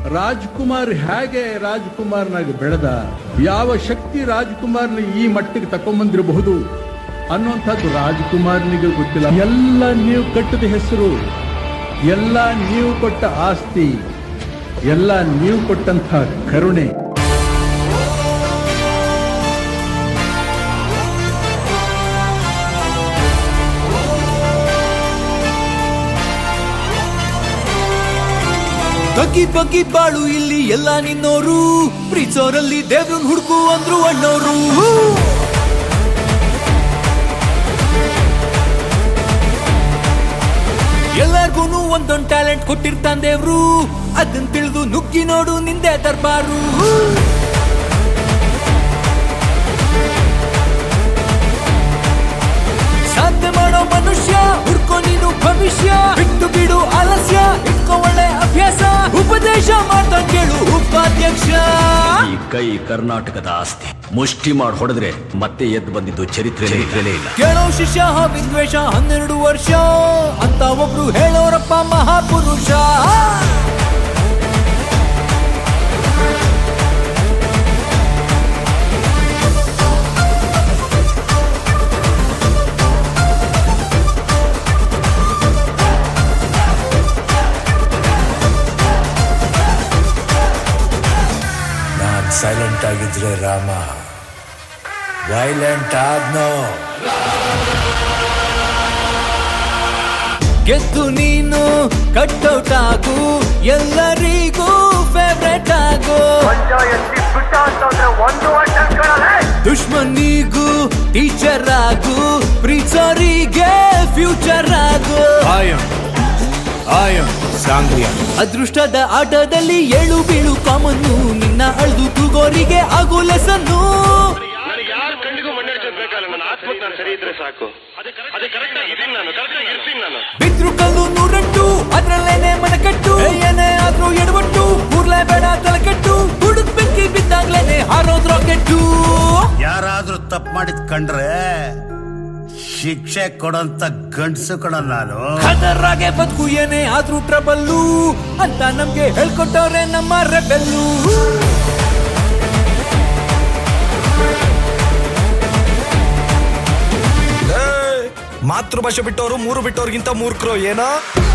ರಾಜ್ಕುಮಾರ್ ಹೇಗೆ ರಾಜ್ಕುಮಾರ್ನಾಗಿ ಬೆಳೆದ ಯಾವ ಶಕ್ತಿ ರಾಜ್ಕುಮಾರ್ನ ಈ ಮಟ್ಟಿಗೆ ತಕೊಂಬಂದಿರಬಹುದು ಅನ್ನುವಂಥದ್ದು ರಾಜ್ಕುಮಾರ್ನಿಗೆ ಗೊತ್ತಿಲ್ಲ ಎಲ್ಲ ನೀವು ಕಟ್ಟಿದ ಹೆಸರು ಎಲ್ಲ ನೀವು ಕೊಟ್ಟ ಆಸ್ತಿ ಎಲ್ಲ ನೀವು ಕೊಟ್ಟಂಥ ಕರುಣೆ ಬಗ್ಗಿ ಬಗ್ಗಿ ಬಾಳು ಇಲ್ಲಿ ಎಲ್ಲ ನಿನ್ನೋರು ಪ್ರೀಚೋರಲ್ಲಿ ದೇವ್ರನ್ ಹುಡುಕು ಅಂದ್ರು ಅಣ್ಣೋರು ಎಲ್ಲಾರ್ಗೂನು ಒಂದೊಂದ್ ಟ್ಯಾಲೆಂಟ್ ಕೊಟ್ಟಿರ್ತಾನ್ ದೇವ್ರು ಅದನ್ ತಿಳಿದು ನುಗ್ಗಿ ನೋಡು ನಿಂದೆ ದರ್ಬಾರು ಸಾಧ್ಯ ಮಾಡೋ ಮನುಷ್ಯ ಹುಡ್ಕೋ ನೀನು ಭವಿಷ್ಯ ಬಿಟ್ಟು ಬಿಡು ಆಲಸ್ಯ ಇಟ್ಕೋ ಒಳ್ಳೆ ಅಭ್ಯಾಸ ಉಪದೇಶ ಮಾಡ್ತಾ ಕೇಳು ಉಪಾಧ್ಯಕ್ಷ ಈ ಕೈ ಕರ್ನಾಟಕದ ಆಸ್ತಿ ಮುಷ್ಟಿ ಮಾಡಿ ಹೊಡೆದ್ರೆ ಮತ್ತೆ ಎದ್ದು ಬಂದಿದ್ದು ಚರಿತ್ರೆ ಚರಿತ್ರೆಲೇ ಇಲ್ಲ ಕೇಳೋ ಶಿಷ್ಯ ವಿದ್ವೇಷ ಹನ್ನೆರಡು ವರ್ಷ ಅಂತ ಒಬ್ರು ಹೇಳೋರಪ್ಪ ಮಹಾಪುರುಷ ನಾನ್ ಸೈಲೆಂಟ್ ಆಗಿದ್ರೆ ರಾಮ ವೈಲೆಂಟ್ ಆದ್ನೋ ಗೆದ್ದು ನೀನು ಕಟ್ಔಟ್ ಆಗು ಎಲ್ಲರಿಗೂ ಫೇವ್ರೆಟ್ ಆಗು ದುಶ್ಮನಿಗೂ ಟೀಚರ್ ಆಗು ಪ್ರೀಚರಿಗೆ ಫ್ಯೂಚರ್ ಆಗು ಆಯಂ ಆಯಂ ಸಾಂಗ್ರಿಯ ಅದೃಷ್ಟದ ಆಟದಲ್ಲಿ ಏಳು ಬೀಳು ಕಾಮನ್ನು ನಿನ್ನ ಅಳ್ದು ತೂಗೋರಿಗೆ ಆಗು ಲೆಸನ್ನು ನನಗೆ ಯಾರ ಕಣ್ಣಿಗೂ ಮಣ್ಣೆಡ್ಸೋದ್ ಬೇಕಲ್ಲ ನನ್ನ ಆತ್ಮಕ್ಕೆ ನಾನು ಸರಿ ಇದ್ರೆ ಸಾಕು ಅದೇ ಕರೆಕ್ಟ್ ಆಗಿ ಇದೀನಿ ನಾನು ಕರೆಕ್ಟ್ ಆಗಿ ಇರ್ತೀನಿ ನಾನು ಬಿದ್ರು ಕಲ್ಲು ನೂರಂಟು ಅದ್ರಲ್ಲೇನೆ ಮನಕಟ್ಟು ಏನೇ ಆದ್ರೂ ಎಡವಟ್ಟು ಕೂರ್ಲೇ ಬೇಡ ತಲೆಕಟ್ಟು ಹುಡುಕ್ ಬೆಂಕಿ ಬಿದ್ದಾಗ್ಲೇನೆ ಹಾರೋದ್ ರಾಕೆಟ್ಟು ಯಾರಾದ್ರೂ ತಪ್ಪು ಮಾಡಿದ್ ಕಂಡ್ರೆ ಶಿಕ್ಷೆ ಕೊಡೋಂತ ಗಂಡ್ಸು ಕಣ ನಾನು ಖತರಾಗೆ ಬದುಕು ಏನೇ ಆದ್ರೂ ಟ್ರಬಲ್ಲು ಅಂತ ನಮ್ಗೆ ಹೇಳ್ಕೊಟ್ಟವ್ರೆ ನಮ್ಮ ರೆಬೆಲ್ಲು ಮಾತೃಭಾಷೆ ಬಿಟ್ಟವರು ಮೂರು ಬಿಟ್ಟವ್ರಿಗಿಂತ ಮೂರ್ಖರು ಏನೋ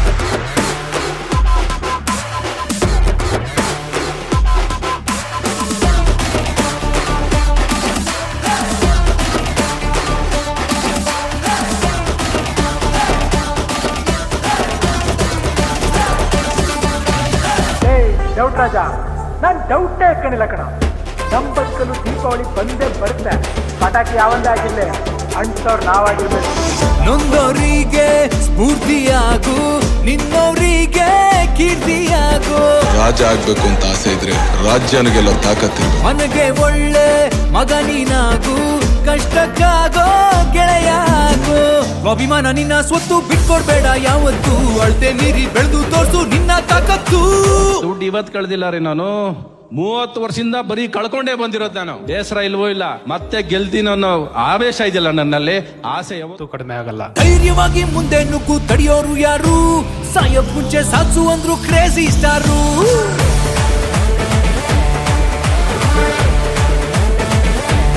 ಡೌಟ್ ರಾಜ ನಾನ್ ಡೌಟೇ ಹಾಕೊಂಡಿಲ್ಲ ಕಣ ನಮ್ ಬದುಕಲು ದೀಪಾವಳಿ ಬಂದೇ ಬರುತ್ತೆ ಪಟಾಕಿ ಯಾವಂದೇ ಆಗಿರ್ಲಿ ಅಂಟವ್ರು ನಾವಾಗಿರ್ಬೇಕು ನೊಂದವರಿಗೆ ಸ್ಫೂರ್ತಿಯಾಗು ನಿನ್ನವರಿಗೆ ಕೀರ್ತಿಯಾಗು ರಾಜ ಆಗ್ಬೇಕು ಅಂತ ಆಸೆ ಇದ್ರೆ ರಾಜ್ಯನ ಗೆಲ್ಲೋ ತಾಕತ್ತಿರ್ಬೇಕು ಮನಗೆ ಒಳ್ಳೆ ಮಗ ನೀನಾಗು ಕಷ್ಟಕ್ಕಾಗೋ ಗೆಳೆಯ ಆಗು ಅಭಿಮಾನ ನಿನ್ನ ಸ್ವತ್ತು ಬಿಟ್ಕೊಡ್ಬೇಡ ಯಾವತ್ತು ಅಳ್ತೆ ಮೀರಿ ಬೆಳೆದು ತೋರ್ಸು ನಿನ್ನ ತಾಕತ್ತು ದುಡ್ಡು ಇವತ್ತು ಕಳ್ದಿಲ್ಲ ರೀ ನಾನು ಮೂವತ್ತು ವರ್ಷದಿಂದ ಬರೀ ಕಳ್ಕೊಂಡೇ ಬಂದಿರೋದು ನಾನು ಬೇಸರ ಇಲ್ವೋ ಇಲ್ಲ ಮತ್ತೆ ಗೆಲ್ತೀನಿ ಅನ್ನೋ ಆವೇಶ ಇದೆಯಲ್ಲ ನನ್ನಲ್ಲಿ ಆಸೆ ಯಾವತ್ತು ಕಡಿಮೆ ಆಗಲ್ಲ ಧೈರ್ಯವಾಗಿ ಮುಂದೆ ನುಗ್ಗು ತಡೆಯೋರು ಯಾರು ಸಾಯೋಕ್ ಮುಂಚೆ ಸಾಧಿಸು ಅಂದ್ರು crazy star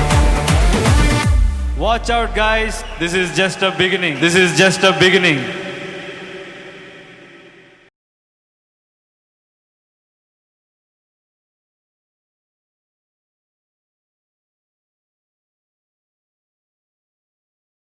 watch out guys this is just a beginning this is just a beginning